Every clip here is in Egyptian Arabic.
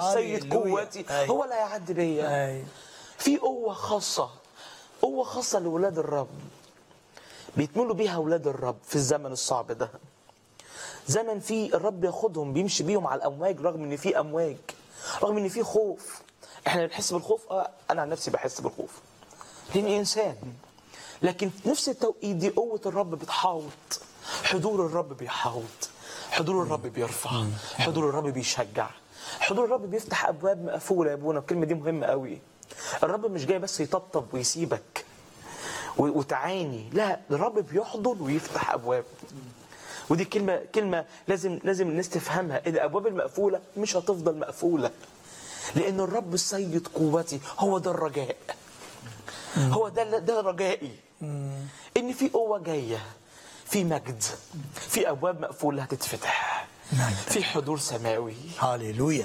السيد هللويا. قوتي أيوة. هو لا يعد بيا أيوة. في قوة خاصة قوة خاصة لولاد الرب بيتملوا بيها ولاد الرب في الزمن الصعب ده زمن فيه الرب ياخدهم بيمشي بيهم على الامواج رغم ان في امواج رغم ان في خوف احنا بنحس بالخوف اه انا عن نفسي بحس بالخوف لاني انسان لكن في نفس التوقيت دي قوه الرب بتحاوط حضور الرب بيحاوط حضور الرب بيرفع حضور الرب بيشجع حضور الرب بيفتح ابواب مقفوله يا ابونا الكلمه دي مهمه قوي الرب مش جاي بس يطبطب ويسيبك و- وتعاني لا الرب بيحضن ويفتح ابواب ودي كلمه كلمه لازم لازم الناس تفهمها ان الابواب المقفوله مش هتفضل مقفوله لان الرب السيد قوتي هو ده الرجاء هو ده ده رجائي ان في قوه جايه في مجد في ابواب مقفوله هتتفتح مجد. في حضور سماوي هللويا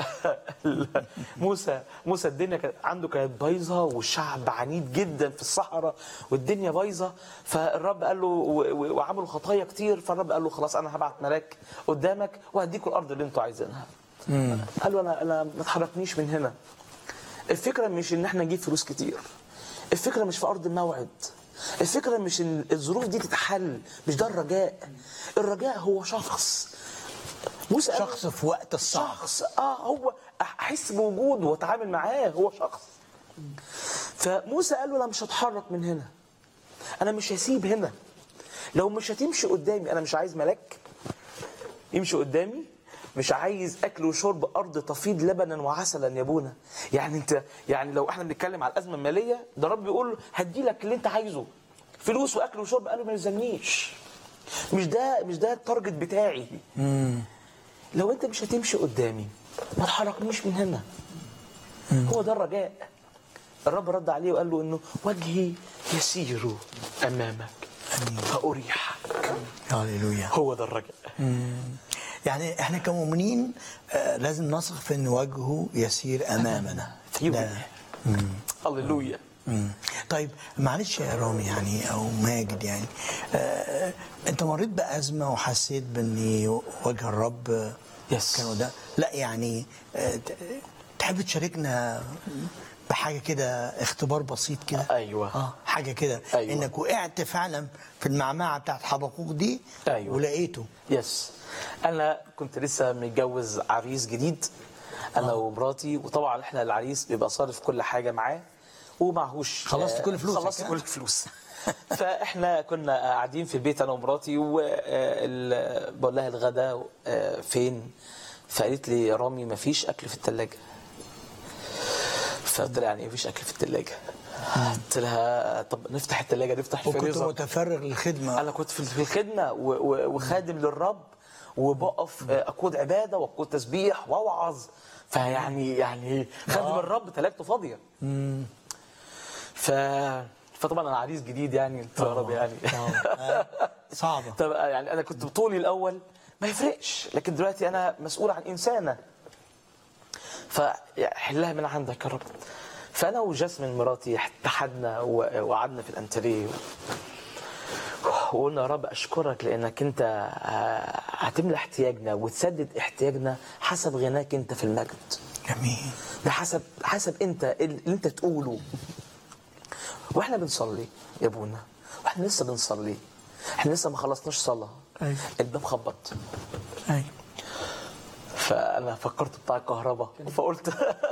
موسى موسى الدنيا كانت عنده كانت بايظه والشعب عنيد جدا في الصحراء والدنيا بايظه فالرب قال له و- و- وعملوا خطايا كتير فالرب قال له خلاص انا هبعت ملاك قدامك وهديكوا الارض اللي انتوا عايزينها قال له انا انا ما تحركنيش من هنا الفكره مش ان احنا نجيب فلوس كتير الفكره مش في ارض الموعد الفكره مش ان الظروف دي تتحل مش ده الرجاء الرجاء هو شخص موسى قال- شخص في وقت الصعب شخص اه هو احس بوجوده واتعامل معاه هو شخص فموسى قال له انا مش هتحرك من هنا انا مش هسيب هنا لو مش هتمشي قدامي انا مش عايز ملاك يمشي قدامي مش عايز اكل وشرب ارض تفيض لبنا وعسلا يا ابونا يعني انت يعني لو احنا بنتكلم على الازمه الماليه ده رب بيقول له هدي لك اللي انت عايزه فلوس واكل وشرب قال له ما يلزمنيش مش ده مش ده التارجت بتاعي لو انت مش هتمشي قدامي ما تحركنيش من هنا هو ده الرجاء الرب رد عليه وقال له انه وجهي يسير امامك فاريحك هللويا هو ده الرجاء يعني احنا كمؤمنين آه، لازم نثق في ان وجهه يسير امامنا ايوه ده- هللويا مم. طيب معلش يا رامي يعني او ماجد يعني آه انت مريت بازمه وحسيت بان وجه الرب آه، يس. كانوا ده لا يعني آه ت- تحب تشاركنا بحاجه كده اختبار بسيط كده أيوة. اه حاجه كده أيوة. انك وقعت فعلا في المعمعه بتاعت حبقوق دي أيوة. ولقيته يس انا كنت لسه متجوز عريس جديد انا ومراتي وطبعا احنا العريس بيبقى صارف كل حاجه معاه ومعهوش خلصت آه، كل فلوسك، خلصت ها؟ كل الفلوس فاحنا كنا قاعدين في البيت انا ومراتي وبقول لها الغداء آه، فين فقالت لي يا رامي مفيش اكل في الثلاجه فقلت لها يعني ايه مفيش اكل في الثلاجه قلت لها طب نفتح الثلاجه نفتح وكنت الفريزر متفرغ للخدمه انا كنت في في الخدمه و- و- وخادم للرب وبقف آه، اقود عباده واقود تسبيح واوعظ فيعني يعني خادم الرب تلاجته فاضيه ف فطبعا انا عريس جديد يعني انت يا رب يعني آه، صعبه طب يعني انا كنت بطولي الاول ما يفرقش لكن دلوقتي انا مسؤول عن انسانه فحلها من عندك يا رب فانا وجاسمين مراتي اتحدنا و- وقعدنا في الانتريه وقلنا يا رب اشكرك لانك انت آه، هتملى احتياجنا وتسدد احتياجنا حسب غناك انت في المجد جميل ده حسب حسب انت اللي انت تقوله واحنا بنصلي يا ابونا واحنا لسه بنصلي احنا لسه ما خلصناش صلاه أيوة. الباب خبط ايوه فانا فكرت بتاع الكهرباء فقلت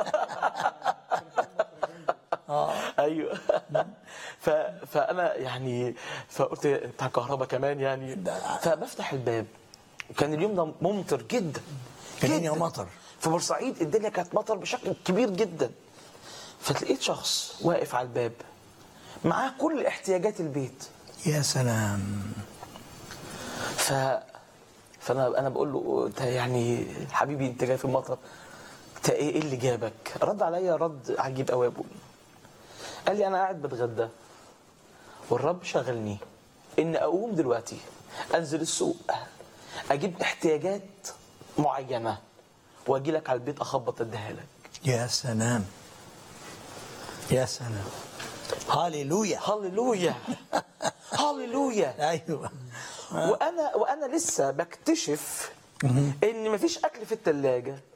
ايوه ف... فانا يعني فقلت بتاع الكهرباء كمان يعني فبفتح الباب وكان اليوم ده ممطر جدا الدنيا جداً. مطر. في بورسعيد الدنيا كانت مطر بشكل كبير جدا فتلاقيت شخص واقف على الباب معاه كل احتياجات البيت يا سلام ف فانا انا بقول له انت يعني حبيبي انت جاي في المطر انت ايه إيه اللي جابك؟ رد عليا رد عجيب قوي يا ابوي قال لي انا قاعد بتغدى والرب شغلني ان اقوم دلوقتي انزل السوق اجيب احتياجات معينه واجي لك على البيت اخبط اديها لك يا سلام يا سلام هاليلويا هللويا هللويا ايوه وانا وانا لسه بكتشف ان مفيش اكل في الثلاجه